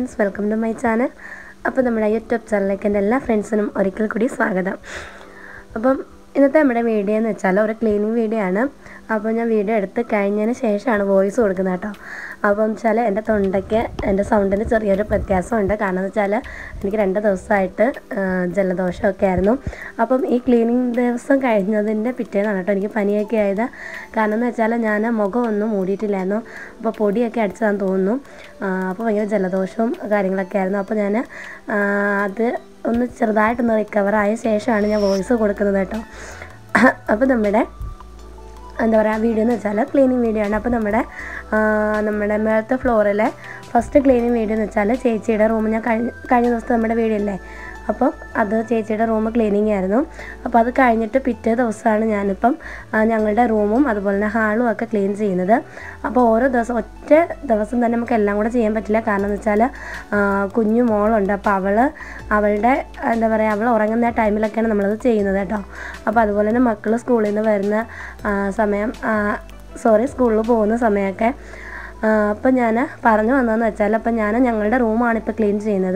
friends welcome to my channel അപ്പോൾ നമ്മുടെ YouTube ചാനലിലേക്ക് എൻ്റെ എല്ലാ ഫ്രണ്ട്സിനും ഒരിക്കൽ കൂടി സ്വാഗതം അപ്പം ഇന്നത്തെ നമ്മുടെ വീഡിയോ എന്ന് വെച്ചാൽ ഒരു ക്ലീനിങ് വീഡിയോ ആണ് അപ്പോൾ ഞാൻ വീഡിയോ എടുത്ത് കഴിഞ്ഞതിന് ശേഷമാണ് വോയിസ് കൊടുക്കുന്നത് കേട്ടോ അപ്പം വെച്ചാൽ എൻ്റെ തൊണ്ടയ്ക്ക് എൻ്റെ സൗണ്ടിന് ചെറിയൊരു വ്യത്യാസമുണ്ട് കാരണം എന്ന് വെച്ചാൽ എനിക്ക് രണ്ട് ദിവസമായിട്ട് ആ, ജലദോഷമൊക്കെ ആയിരുന്നു അപ്പം ഈ ക്ലീനിങ് ദിവസം കഴിഞ്ഞതിൻ്റെ പിറ്റേന്നാണ് കേട്ടോ എനിക്ക് പനിയൊക്കെ ആയത് കാരണം എന്ന് വെച്ചാൽ ഞാൻ മുഖമൊന്നും മൂടിയിട്ടില്ലായിരുന്നു അപ്പോൾ പൊടിയൊക്കെ അടിച്ചതാന്ന് തോന്നുന്നു ആ, അപ്പോൾ ഭയങ്കര ജലദോഷവും കാര്യങ്ങളൊക്കെ ആയിരുന്നു അപ്പോൾ ഞാൻ അത് ഒന്ന് ചെറുതായിട്ടൊന്ന് റിക്കവർ ആയ ശേഷമാണ് ഞാൻ വോയിസ് കൊടുക്കുന്നത് കേട്ടോ അപ്പോൾ നമ്മുടെ എന്താ പറയുക വീഡിയോ എന്ന് വെച്ചാൽ ക്ലീനിങ് വീഡിയോ ആണ് അപ്പോൾ നമ്മുടെ ആ, നമ്മുടെ മേളത്തെ ഫ്ലോറിലെ ഫസ്റ്റ് ക്ലീനിങ് വീഡിയോ എന്ന് വെച്ചാൽ ചേച്ചിയുടെ റൂം ഞാൻ കഴിഞ്ഞ കഴിഞ്ഞ ദിവസത്തെ നമ്മുടെ വീഡിയോ അല്ലേ അപ്പോൾ അത് ചേച്ചിയുടെ റൂം ക്ലീനിങ് ആയിരുന്നു അപ്പോൾ അത് കഴിഞ്ഞിട്ട് പിറ്റേ ദിവസമാണ് ഞാനിപ്പം ആ, ഞങ്ങളുടെ റൂമും അതുപോലെ തന്നെ ഹാളും ഒക്കെ ക്ലീൻ ചെയ്യുന്നത് അപ്പോൾ ഓരോ ദിവസം ഒറ്റ ദിവസം തന്നെ നമുക്ക് എല്ലാം കൂടെ ചെയ്യാൻ പറ്റില്ല കാരണം എന്ന് വെച്ചാൽ ആ, കുഞ്ഞു മോളുണ്ട് അപ്പോൾ അവൾ അവളുടെ എന്താ പറയുക അവൾ ഉറങ്ങുന്ന ടൈമിലൊക്കെയാണ് നമ്മളത് ചെയ്യുന്നത് കേട്ടോ അപ്പോൾ അതുപോലെ തന്നെ മക്കൾ സ്കൂളിൽ നിന്ന് വരുന്ന ആ, സമയം സോറി സ്കൂളിൽ പോകുന്ന സമയമൊക്കെ അപ്പം ഞാൻ പറഞ്ഞു വന്നതെന്ന് വെച്ചാൽ അപ്പം ഞാൻ ഞങ്ങളുടെ റൂമാണ് ഇപ്പോൾ ക്ലീൻ ചെയ്യുന്നത്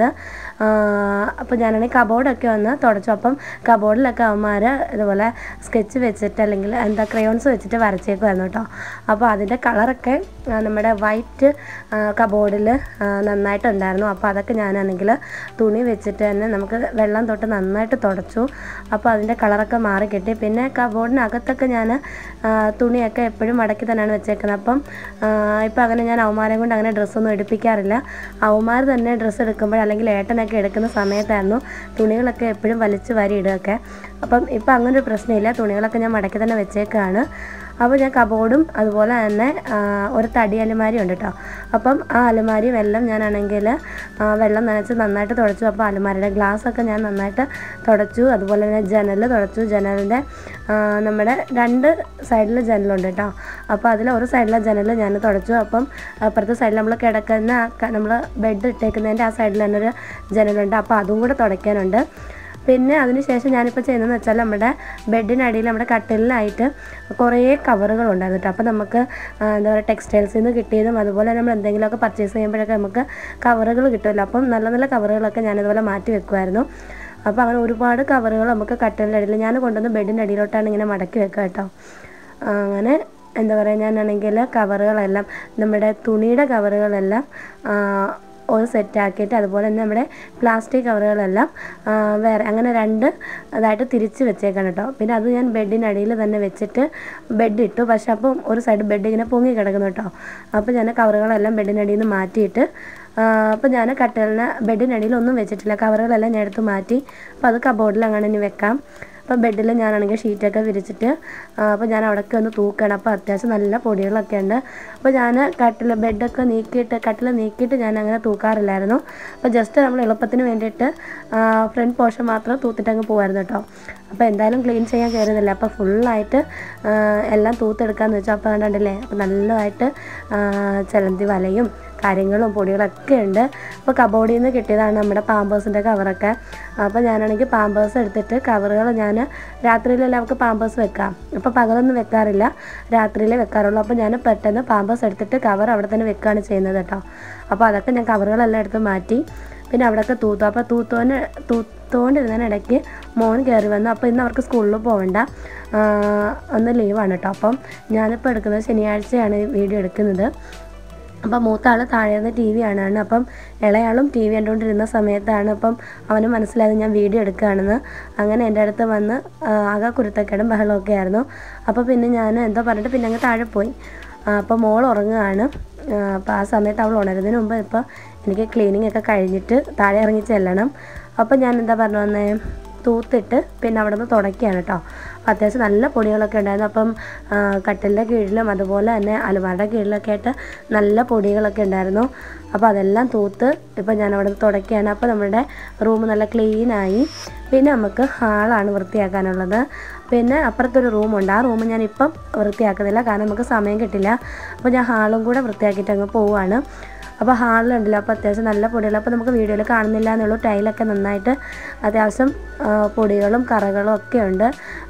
അപ്പോൾ ഞാനാണെങ്കിൽ കബോർഡൊക്കെ ഒന്ന് തുടച്ചു അപ്പം കബോർഡിലൊക്കെ അവന്മാർ ഇതുപോലെ സ്കെച്ച് വെച്ചിട്ട് അല്ലെങ്കിൽ എന്താ ക്രയോൺസ് വെച്ചിട്ട് വരച്ചേക്കുമായിരുന്നു കേട്ടോ അപ്പോൾ അതിൻ്റെ കളറൊക്കെ ആ, നമ്മുടെ വൈറ്റ് കബോർഡിൽ നന്നായിട്ടുണ്ടായിരുന്നു അപ്പോൾ അതൊക്കെ ഞാനാണെങ്കിൽ തുണി വെച്ചിട്ട് തന്നെ നമുക്ക് വെള്ളം തൊട്ട് നന്നായിട്ട് തുടച്ചു അപ്പോൾ അതിൻ്റെ കളറൊക്കെ മാറി കിട്ടി പിന്നെ കബോർഡിനകത്തൊക്കെ ഞാൻ തുണിയൊക്കെ എപ്പോഴും മടക്കി തന്നെയാണ് വെച്ചേക്കുന്നത് അപ്പം ഇപ്പം അങ്ങനെ ഞാൻ അവന്മാരെ കൊണ്ട് അങ്ങനെ ഡ്രസ്സൊന്നും എടുപ്പിക്കാറില്ല അവന്മാർ തന്നെ ഡ്രസ്സ് എടുക്കുമ്പോൾ അല്ലെങ്കിൽ ഏട്ടനൊക്കെ എടുക്കുന്ന സമയത്തായിരുന്നു തുണികളൊക്കെ എപ്പോഴും വലിച്ചു വാരി ഇടുകയൊക്കെ അപ്പം ഇപ്പം അങ്ങനെ ഒരു പ്രശ്നമില്ല തുണികളൊക്കെ ഞാൻ മടക്കി തന്നെ വെച്ചേക്കാണ് അപ്പോൾ ഞാൻ കബോർഡും അതുപോലെ തന്നെ ആ, ഒരു തടി അലമാരി ഉണ്ട് കേട്ടോ അപ്പം ആ അലമാരിയും എല്ലാം ഞാനാണെങ്കിൽ ആ, വെള്ളം നനച്ച് നന്നായിട്ട് തുടച്ചു അപ്പോൾ അലമാരിയുടെ ഗ്ലാസ്സൊക്കെ ഞാൻ നന്നായിട്ട് തുടച്ചു അതുപോലെ തന്നെ ജനൽ തുടച്ചു ജനലിൻ്റെ ആ, നമ്മുടെ രണ്ട് സൈഡിൽ ജനലുണ്ട് കേട്ടോ അപ്പോൾ അതിൽ ഒരു സൈഡിലെ ജനൽ ഞാൻ തുടച്ചു അപ്പം അപ്പുറത്തെ സൈഡിൽ നമ്മൾ കിടക്കുന്ന നമ്മൾ ബെഡ് ഇട്ടേക്കുന്നതിൻ്റെ ആ സൈഡിൽ തന്നെ ഒരു ജനലുണ്ട് അപ്പോൾ അതും കൂടെ തുടയ്ക്കാനുണ്ട് പിന്നെ അതിനുശേഷം ഞാനിപ്പോൾ ചെയ്യുന്നതെന്ന് വെച്ചാൽ നമ്മുടെ ബെഡിനടിയിൽ നമ്മുടെ കട്ടിലിനായിട്ട് കുറേ കവറുകൾ ഉണ്ടായിരുന്നു കേട്ടോ അപ്പോൾ നമുക്ക് ആ, എന്താ പറയുക ടെക്സ്റ്റൈൽസിൽ നിന്ന് കിട്ടിയതും അതുപോലെ നമ്മൾ എന്തെങ്കിലുമൊക്കെ പർച്ചേസ് ചെയ്യുമ്പോഴൊക്കെ നമുക്ക് കവറുകൾ കിട്ടുമല്ലോ അപ്പം നല്ല നല്ല കവറുകളൊക്കെ ഞാനിതുപോലെ മാറ്റി വെക്കുമായിരുന്നു അപ്പോൾ അങ്ങനെ ഒരുപാട് കവറുകൾ നമുക്ക് കട്ടിലിൻ്റെ അടിയിൽ ഞാൻ കൊണ്ടുവന്ന് ബെഡിൻ്റെ അടിയിലോട്ടാണ് ഇങ്ങനെ മടക്കി വെക്കുക കേട്ടോ ആ, അങ്ങനെ എന്താ പറയുക ഞാനാണെങ്കിൽ കവറുകളെല്ലാം നമ്മുടെ തുണിയുടെ കവറുകളെല്ലാം ആ, ഒരു സെറ്റാക്കിയിട്ട് അതുപോലെ തന്നെ നമ്മുടെ പ്ലാസ്റ്റിക് കവറുകളെല്ലാം ആ, വേറെ അങ്ങനെ രണ്ട് അതായിട്ട് തിരിച്ച് വെച്ചേക്കാണ് കേട്ടോ പിന്നെ അത് ഞാൻ ബെഡിനടിയിൽ തന്നെ വെച്ചിട്ട് ബെഡ് ഇട്ടു പക്ഷെ അപ്പം ഒരു സൈഡ് ബെഡ് ഇങ്ങനെ പൊങ്ങി കിടക്കുന്നു കേട്ടോ അപ്പോൾ ഞാൻ കവറുകളെല്ലാം ബെഡിനടിയിൽ നിന്ന് മാറ്റിയിട്ട് അപ്പോൾ ഞാൻ കട്ടിലിന് ബെഡിനടിയിൽ ഒന്നും വെച്ചിട്ടില്ല കവറുകളെല്ലാം ഞാൻ എടുത്ത് മാറ്റി അപ്പോൾ അത് കബോർഡിൽ അങ്ങനെ ഇനി വെക്കാം അപ്പോൾ ബെഡിൽ ഞാനാണെങ്കിൽ ഷീറ്റൊക്കെ വിരിച്ചിട്ട് അപ്പോൾ ഞാൻ അവിടെയൊക്കെ ഒന്ന് തൂക്കണം അപ്പോൾ അത്യാവശ്യം നല്ല പൊടികളൊക്കെ ഉണ്ട് അപ്പോൾ ഞാൻ കട്ടിൽ ബെഡൊക്കെ നീക്കിയിട്ട് കട്ടിൽ നീക്കിയിട്ട് ഞാൻ അങ്ങനെ തൂക്കാറില്ലായിരുന്നു അപ്പോൾ ജസ്റ്റ് നമ്മൾ എളുപ്പത്തിന് വേണ്ടിയിട്ട് ഫ്രണ്ട് പോർഷൻ മാത്രം തൂത്തിട്ട് അങ്ങ് പോകുമായിരുന്നു കേട്ടോ അപ്പോൾ എന്തായാലും ക്ലീൻ ചെയ്യാൻ കയറുന്നില്ല അപ്പോൾ ഫുള്ളായിട്ട് എല്ലാം തൂത്തെടുക്കാമെന്ന് വെച്ചാൽ അപ്പോൾ കണ്ടില്ലേ അപ്പോൾ നല്ലതായിട്ട് ആ, ചെലന്തി വലയും കാര്യങ്ങളും പൊടികളൊക്കെ ഉണ്ട് അപ്പോൾ കബോർഡിൽ നിന്ന് കിട്ടിയതാണ് നമ്മുടെ പാമ്പേഴ്സിൻ്റെ കവറൊക്കെ അപ്പോൾ ഞാനാണെങ്കിൽ പാമ്പേഴ്സ് എടുത്തിട്ട് കവറുകൾ ഞാൻ രാത്രിയിലെല്ലാം നമുക്ക് പാമ്പേഴ്സ് വെക്കാം അപ്പോൾ പകലൊന്നും വെക്കാറില്ല രാത്രിയിലേ വെക്കാറുള്ളൂ അപ്പോൾ ഞാൻ പെട്ടെന്ന് പാമ്പേഴ്സ് എടുത്തിട്ട് കവർ അവിടെ തന്നെ വെക്കുകയാണ് ചെയ്യുന്നത് കേട്ടോ അപ്പോൾ അതൊക്കെ ഞാൻ കവറുകളെല്ലാം എടുത്ത് മാറ്റി പിന്നെ അവിടെയൊക്കെ തൂത്തു അപ്പോൾ തൂത്തോന് തൂത്തോണ്ടിരുന്നതിനിടയ്ക്ക് മോൻ കയറി വന്നു അപ്പോൾ ഇന്ന് അവർക്ക് സ്കൂളിൽ പോകണ്ട ആ, ഒന്ന് ലീവാണ് കേട്ടോ അപ്പം ഞാനിപ്പോൾ എടുക്കുന്നത് ശനിയാഴ്ചയാണ് ഈ വീഡിയോ എടുക്കുന്നത് അപ്പം മൂത്ത ആൾ താഴെ നിന്ന് ടി വി കാണുകയാണ് അപ്പം ഇളയാളും ടി വി കണ്ടുകൊണ്ടിരുന്ന സമയത്താണ് അപ്പം അവന് മനസ്സിലായത് ഞാൻ വീഡിയോ എടുക്കുകയാണെന്ന് അങ്ങനെ എൻ്റെ അടുത്ത് വന്ന് ആ, ആകെ കുരുത്തക്കേടും ബഹളമൊക്കെ ആയിരുന്നു അപ്പോൾ പിന്നെ ഞാൻ എന്തോ പറഞ്ഞിട്ട് പിന്നെ അങ്ങ് താഴെ പോയി ആ, അപ്പോൾ മോൾ ഉറങ്ങുകയാണ് ആ, അപ്പോൾ ആ സമയത്ത് അവൾ ഉണരുന്നതിന് മുമ്പ് ഇപ്പോൾ എനിക്ക് ക്ലീനിങ് ഒക്കെ കഴിഞ്ഞിട്ട് താഴെ ഇറങ്ങി ചെല്ലണം അപ്പോൾ ഞാൻ എന്താ പറഞ്ഞു വന്നേ തൂത്തിട്ട് പിന്നെ അവിടെ നിന്ന് തുടയ്ക്കുകയാണ് കേട്ടോ അപ്പോൾ അത്യാവശ്യം നല്ല പൊടികളൊക്കെ ഉണ്ടായിരുന്നു അപ്പം ആ, കട്ടിലിൻ്റെ കീഴിലും അതുപോലെ തന്നെ അലമാരുടെ കീഴിലൊക്കെ ആയിട്ട് നല്ല പൊടികളൊക്കെ ഉണ്ടായിരുന്നു അപ്പോൾ അതെല്ലാം തൂത്ത് ഇപ്പം ഞാൻ അവിടെ നിന്ന് തുടയ്ക്കുകയാണ് അപ്പോൾ നമ്മുടെ റൂം നല്ല ക്ലീനായി പിന്നെ നമുക്ക് ഹാളാണ് വൃത്തിയാക്കാനുള്ളത് പിന്നെ അപ്പുറത്തൊരു റൂമുണ്ട് ആ റൂം ഞാൻ ഇപ്പം വൃത്തിയാക്കുന്നില്ല കാരണം നമുക്ക് സമയം കിട്ടില്ല അപ്പോൾ ഞാൻ ഹാളും കൂടെ വൃത്തിയാക്കിയിട്ട് അങ്ങ് പോവുകയാണ് അപ്പോൾ ഹാളിലുണ്ടല്ലോ അപ്പോൾ അത്യാവശ്യം നല്ല പൊടികൾ അപ്പോൾ നമുക്ക് വീഡിയോയിൽ കാണുന്നില്ല എന്നുള്ളൂ ടൈലൊക്കെ നന്നായിട്ട് അത്യാവശ്യം ആ, പൊടികളും കറകളും ഒക്കെ ഉണ്ട്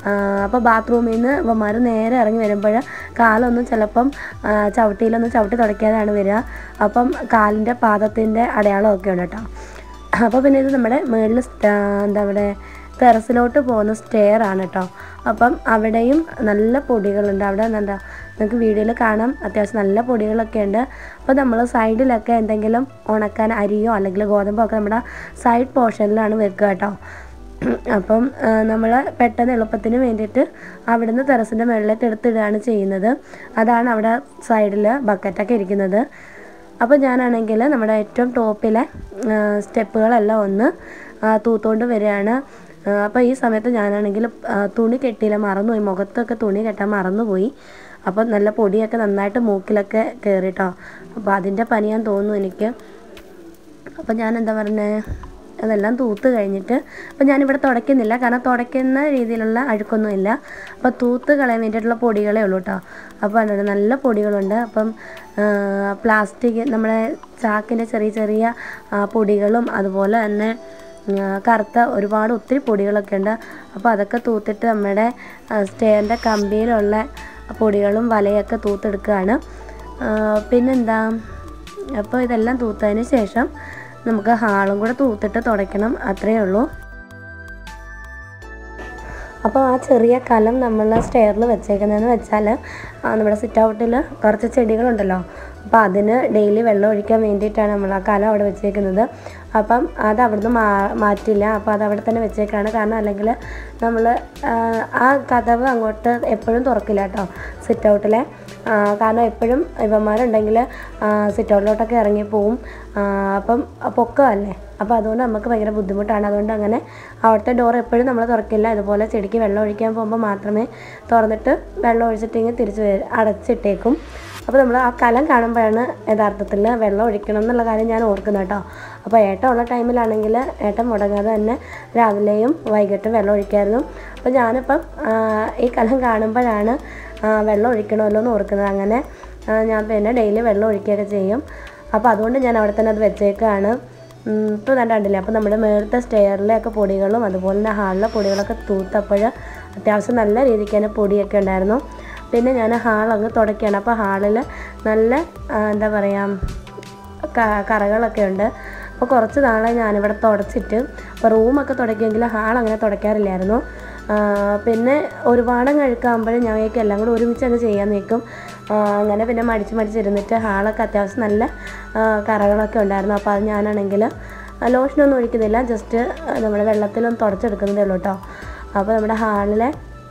അപ്പോൾ ബാത്റൂമിൽ നിന്ന് ഇവന്മാർ നേരെ ഇറങ്ങി വരുമ്പോൾ കാലൊന്നും ചിലപ്പം ആ, ചവിട്ടിയിലൊന്നും ചവിട്ടി തുടയ്ക്കാതെയാണ് വരിക അപ്പം കാലിൻ്റെ പാദത്തിൻ്റെ അടയാളമൊക്കെ ഉണ്ട് കേട്ടോ അപ്പോൾ പിന്നെ ഇത് നമ്മുടെ മുകളിൽ എന്താ അവിടെ ടെറസിലോട്ട് പോകുന്ന സ്റ്റെയർ ആണ് കേട്ടോ അപ്പം അവിടെയും നല്ല പൊടികളുണ്ട് അവിടെ എന്താ നിങ്ങൾക്ക് വീഡിയോയിൽ കാണാം അത്യാവശ്യം നല്ല പൊടികളൊക്കെ ഉണ്ട് അപ്പോൾ നമ്മൾ സൈഡിലൊക്കെ എന്തെങ്കിലും ഉണക്കാൻ അരിയോ അല്ലെങ്കിൽ ഗോതമ്പോ ഒക്കെ നമ്മുടെ സൈഡ് പോർഷനിലാണ് വെക്കുക കേട്ടോ അപ്പം നമ്മൾ പെട്ടെന്ന് എളുപ്പത്തിന് വേണ്ടിയിട്ട് അവിടുന്ന് ടെറസിൻ്റെ മുകളിലേക്ക് എടുത്തിടുകയാണ് ചെയ്യുന്നത് അതാണ് അവിടെ സൈഡിൽ ബക്കറ്റൊക്കെ ഇരിക്കുന്നത് അപ്പോൾ ഞാനാണെങ്കിൽ നമ്മുടെ ഏറ്റവും ടോപ്പിലെ സ്റ്റെപ്പുകളെല്ലാം ഒന്ന് ആ, തൂത്തോണ്ട് വരികയാണ് ആ, അപ്പോൾ ഈ സമയത്ത് ഞാനാണെങ്കിൽ ആ, തുണി കെട്ടിയില്ല മറന്നുപോയി മുഖത്തൊക്കെ തുണി കെട്ടാൻ മറന്നുപോയി അപ്പോൾ നല്ല പൊടിയൊക്കെ നന്നായിട്ട് മൂക്കിലൊക്കെ കയറിട്ടോ അപ്പോൾ അതിൻ്റെ പനിയാന്ന് തോന്നുന്നു എനിക്ക് അപ്പോൾ ഞാൻ എന്താ പറഞ്ഞേ അതെല്ലാം തൂത്ത് കഴിഞ്ഞിട്ട് അപ്പോൾ ഞാനിവിടെ തുടയ്ക്കുന്നില്ല കാരണം തുടയ്ക്കുന്ന രീതിയിലുള്ള അഴുക്കൊന്നും ഇല്ല അപ്പോൾ തൂത്ത് കളയാൻ വേണ്ടിയിട്ടുള്ള പൊടികളേ ഉള്ളൂ കേട്ടോ അപ്പോൾ അതുകൊണ്ട് നല്ല പൊടികളുണ്ട് അപ്പം പ്ലാസ്റ്റിക് നമ്മുടെ ചാക്കിൻ്റെ ചെറിയ ചെറിയ ആ, പൊടികളും അതുപോലെ തന്നെ ആ, കറുത്ത ഒരുപാട് ഒത്തിരി പൊടികളൊക്കെ ഉണ്ട് അപ്പോൾ അതൊക്കെ തൂത്തിട്ട് നമ്മുടെ സ്റ്റേറിൻ്റെ കമ്പിയിലുള്ള പൊടികളും വലയൊക്കെ തൂത്തെടുക്കുകയാണ് ആ, പിന്നെന്താ അപ്പോൾ ഇതെല്ലാം തൂത്തതിന് ശേഷം നമുക്ക് ഹാളും കൂടെ തൂത്തിട്ട് തുടയ്ക്കണം അത്രയേ ഉള്ളൂ അപ്പോൾ ആ ചെറിയ കലം നമ്മൾ സ്റ്റെയറിൽ വെച്ചേക്കുന്നതെന്ന് വെച്ചാൽ ആ, നമ്മുടെ സിറ്റ് ഔട്ടിൽ കുറച്ച് ചെടികളുണ്ടല്ലോ അപ്പോൾ അതിന് ഡെയിലി വെള്ളം ഒഴിക്കാൻ വേണ്ടിയിട്ടാണ് നമ്മൾ ആ കലം അവിടെ വെച്ചേക്കുന്നത് അപ്പം അത് അവിടുന്ന് മാ മാറ്റില്ല അപ്പോൾ അത് അവിടെ തന്നെ വെച്ചേക്കാണ് കാരണം അല്ലെങ്കിൽ നമ്മൾ ആ കഥവ് അങ്ങോട്ട് എപ്പോഴും തുറക്കില്ല കേട്ടോ സിറ്റ് ഔട്ടിലെ കാരണം എപ്പോഴും ഇവന്മാരുണ്ടെങ്കിൽ സിറ്റ് ഔട്ടിലോട്ടൊക്കെ ഇറങ്ങിപ്പോവും ആ, അപ്പം പൊക്കമല്ലേ അപ്പോൾ അതുകൊണ്ട് നമുക്ക് ഭയങ്കര ബുദ്ധിമുട്ടാണ് അതുകൊണ്ട് അങ്ങനെ അവിടുത്തെ ഡോർ എപ്പോഴും നമ്മൾ തുറക്കില്ല ഇതുപോലെ ചെടിക്ക് വെള്ളം ഒഴിക്കാൻ പോകുമ്പോൾ മാത്രമേ തുറന്നിട്ട് വെള്ളം ഒഴിച്ചിട്ടെങ്കിൽ തിരിച്ച് വരും അടച്ചിട്ടേക്കും അപ്പോൾ നമ്മൾ ആ കലം കാണുമ്പോഴാണ് യഥാർത്ഥത്തിൽ വെള്ളം ഒഴിക്കണം എന്നുള്ള കാര്യം ഞാൻ ഓർക്കുന്നത് കേട്ടോ അപ്പോൾ ഏട്ടൻ ഉള്ള ടൈമിലാണെങ്കിൽ ഏട്ടൻ മുടങ്ങാതെ തന്നെ രാവിലെയും വൈകിട്ടും വെള്ളം ഒഴിക്കായിരുന്നു അപ്പോൾ ഞാനിപ്പം ആ, ഈ കലം കാണുമ്പോഴാണ് ആ, വെള്ളം ഒഴിക്കണമല്ലോ എന്ന് ഓർക്കുന്നത് അങ്ങനെ ആ, ഞാൻ പിന്നെ ഡെയിലി വെള്ളം ഒഴിക്കുകയൊക്കെ ചെയ്യും അപ്പോൾ അതുകൊണ്ട് ഞാൻ അവിടെ തന്നെ അത് വെച്ചേക്കാണ് ഇപ്പോൾ തന്നെ കണ്ടില്ലേ അപ്പോൾ നമ്മുടെ മേളത്തെ സ്റ്റെയറിലെയൊക്കെ പൊടികളും അതുപോലെ തന്നെ ഹാളിലെ പൊടികളൊക്കെ തൂത്തപ്പോൾ അത്യാവശ്യം നല്ല രീതിക്ക് തന്നെ പൊടിയൊക്കെ ഉണ്ടായിരുന്നു പിന്നെ ഞാൻ ഹാൾ അങ്ങ് തുടയ്ക്കുകയാണ് അപ്പോൾ ഹാളിൽ നല്ല ആ, എന്താ പറയുക ക- കറകളൊക്കെ ഉണ്ട് അപ്പോൾ കുറച്ച് നാളെ ഞാനിവിടെ തുടച്ചിട്ട് അപ്പോൾ റൂമൊക്കെ തുടയ്ക്കുമെങ്കിൽ ഹാൾ അങ്ങനെ തുടയ്ക്കാറില്ലായിരുന്നു ആ, പിന്നെ ഒരുപാട് കഴിക്കാകുമ്പോഴും ഞങ്ങൾക്ക് എല്ലാം കൂടെ ഒരുമിച്ച് അങ്ങ് ചെയ്യാൻ നിൽക്കും ആ, അങ്ങനെ പിന്നെ മടിച്ച് മടിച്ചിരുന്നിട്ട് ഹാളൊക്കെ അത്യാവശ്യം നല്ല ആ, കറകളൊക്കെ ഉണ്ടായിരുന്നു അപ്പോൾ അത് ഞാനാണെങ്കിൽ ലോഷനൊന്നും ഒഴിക്കുന്നില്ല ജസ്റ്റ് നമ്മുടെ വെള്ളത്തിലൊന്ന് തുടച്ചെടുക്കുന്നതേ ഉള്ളൂ കേട്ടോ അപ്പോൾ നമ്മുടെ ഹാളിലെ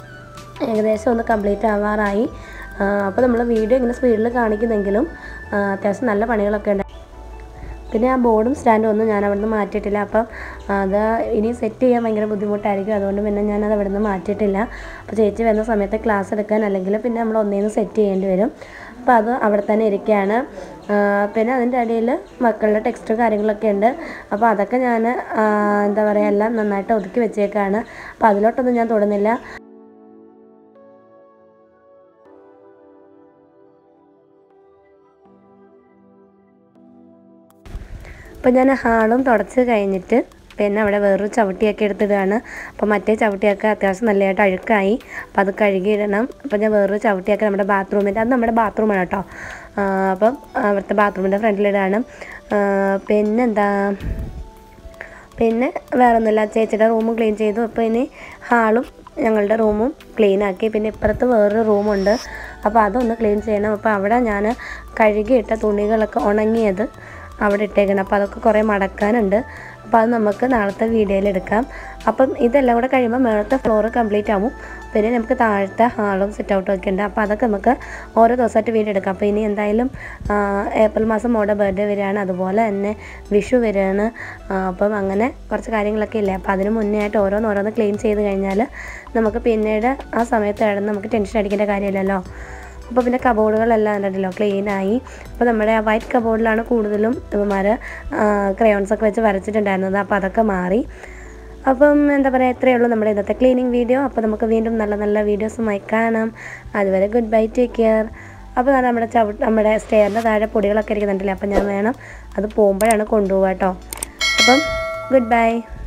ഏകദേശം ഒന്ന് കംപ്ലീറ്റ് ആവാറായി അപ്പോൾ നമ്മൾ വീഡിയോ ഇങ്ങനെ സ്പീഡിൽ കാണിക്കുന്നെങ്കിലും ആ, അത്യാവശ്യം നല്ല പണികളൊക്കെ ഉണ്ട് പിന്നെ ആ ബോർഡും സ്റ്റാൻഡും ഒന്നും ഞാൻ അവിടെ നിന്ന് മാറ്റിയിട്ടില്ല അപ്പം അത് ഇനി സെറ്റ് ചെയ്യാൻ ഭയങ്കര ബുദ്ധിമുട്ടായിരിക്കും അതുകൊണ്ട് പിന്നെ ഞാനത് അവിടെ നിന്ന് മാറ്റിയിട്ടില്ല അപ്പോൾ ചേച്ചി വരുന്ന സമയത്ത് ക്ലാസ് എടുക്കാൻ അല്ലെങ്കിൽ പിന്നെ നമ്മൾ ഒന്നേന്ന് സെറ്റ് ചെയ്യേണ്ടി വരും അപ്പോൾ അത് അവിടെ തന്നെ ഇരിക്കുകയാണ് ആ, പിന്നെ അതിൻ്റെ ഇടയിൽ മക്കളുടെ ടെക്സ്റ്റ് കാര്യങ്ങളൊക്കെ ഉണ്ട് അപ്പോൾ അതൊക്കെ ഞാൻ എന്താ പറയുക എല്ലാം നന്നായിട്ട് ഒതുക്കി വെച്ചേക്കാണ് അപ്പോൾ അതിലോട്ടൊന്നും ഞാൻ തൊടുന്നില്ല അപ്പോൾ ഞാൻ ഹാളും തുടച്ച് കഴിഞ്ഞിട്ട് പിന്നെ അവിടെ വേറൊരു ചവിട്ടിയൊക്കെ എടുത്തിടുകയാണ് അപ്പോൾ മറ്റേ ചവിട്ടിയൊക്കെ അത്യാവശ്യം നല്ലതായിട്ട് അഴുക്കായി അപ്പോൾ അത് കഴുകിയിടണം അപ്പോൾ ഞാൻ വേറൊരു ചവിട്ടിയൊക്കെ നമ്മുടെ ബാത്റൂമിൻ്റെ അത് നമ്മുടെ ബാത്റൂമാണ് കേട്ടോ ആ, അപ്പം അവിടുത്തെ ബാത്റൂമിൻ്റെ ഫ്രണ്ടിലിടാണ് ആ, പിന്നെന്താ പിന്നെ വേറെ ഒന്നുമില്ല ചേച്ചിയുടെ റൂമും ക്ലീൻ ചെയ്തു അപ്പോൾ ഇനി ഹാളും ഞങ്ങളുടെ റൂമും ക്ലീൻ ആക്കി പിന്നെ ഇപ്പുറത്ത് വേറൊരു റൂമുണ്ട് അപ്പോൾ അതൊന്ന് ക്ലീൻ ചെയ്യണം അപ്പോൾ അവിടെ ഞാൻ കഴുകിയിട്ട തുണികളൊക്കെ ഉണങ്ങിയത് അവിടെ ഇട്ടേക്കണം അപ്പോൾ അതൊക്കെ കുറേ മടക്കാനുണ്ട് അപ്പോൾ അത് നമുക്ക് നാളത്തെ വീഡിയോയിൽ എടുക്കാം അപ്പം ഇതെല്ലാം കൂടെ കഴിയുമ്പോൾ മേളത്തെ ഫ്ലോർ കംപ്ലീറ്റ് ആവും പിന്നെ നമുക്ക് താഴത്തെ ഹാളും സിറ്റ് ഔട്ടും ഒക്കെ ഉണ്ട് അപ്പോൾ അതൊക്കെ നമുക്ക് ഓരോ ദിവസമായിട്ട് വീഡിയോ എടുക്കാം അപ്പോൾ ഇനി എന്തായാലും ആ, ഏപ്രിൽ മാസം മോടെ ബർത്ത്ഡേ വരികയാണ് അതുപോലെ തന്നെ വിഷു വരികയാണ് ആ, അപ്പം അങ്ങനെ കുറച്ച് കാര്യങ്ങളൊക്കെ ഇല്ലേ അപ്പോൾ അതിന് മുന്നേ ആയിട്ട് ഓരോന്ന് ഓരോന്ന് ക്ലീൻ ചെയ്ത് കഴിഞ്ഞാൽ നമുക്ക് പിന്നീട് ആ സമയത്ത് കിടന്ന് നമുക്ക് ടെൻഷൻ അടിക്കേണ്ട കാര്യമില്ലല്ലോ അപ്പോൾ പിന്നെ കബോർഡുകളെല്ലാം ഉണ്ടല്ലോ ക്ലീനായി അപ്പോൾ നമ്മുടെ ആ വൈറ്റ് കബോർഡിലാണ് കൂടുതലും ഇവന്മാർ ക്രയോൺസ് ഒക്കെ വെച്ച് വരച്ചിട്ടുണ്ടായിരുന്നത് അപ്പോൾ അതൊക്കെ മാറി അപ്പം എന്താ പറയുക ഇത്രയേ ഉള്ളൂ നമ്മുടെ ഇന്നത്തെ ക്ലീനിങ് വീഡിയോ അപ്പോൾ നമുക്ക് വീണ്ടും നല്ല നല്ല വീഡിയോസുമായി കാണാം അതുവരെ ഗുഡ് ബൈ ടേക്ക് കെയർ അപ്പോൾ ദാ നമ്മുടെ ചവ നമ്മുടെ സ്റ്റെയറിൻ്റെ താഴെ പൊടികളൊക്കെ ഇരിക്കുന്നുണ്ടല്ലേ അപ്പം ഞാൻ വേണം അത് പോകുമ്പോഴാണ് കൊണ്ടുപോകുക കേട്ടോ അപ്പം ഗുഡ് ബൈ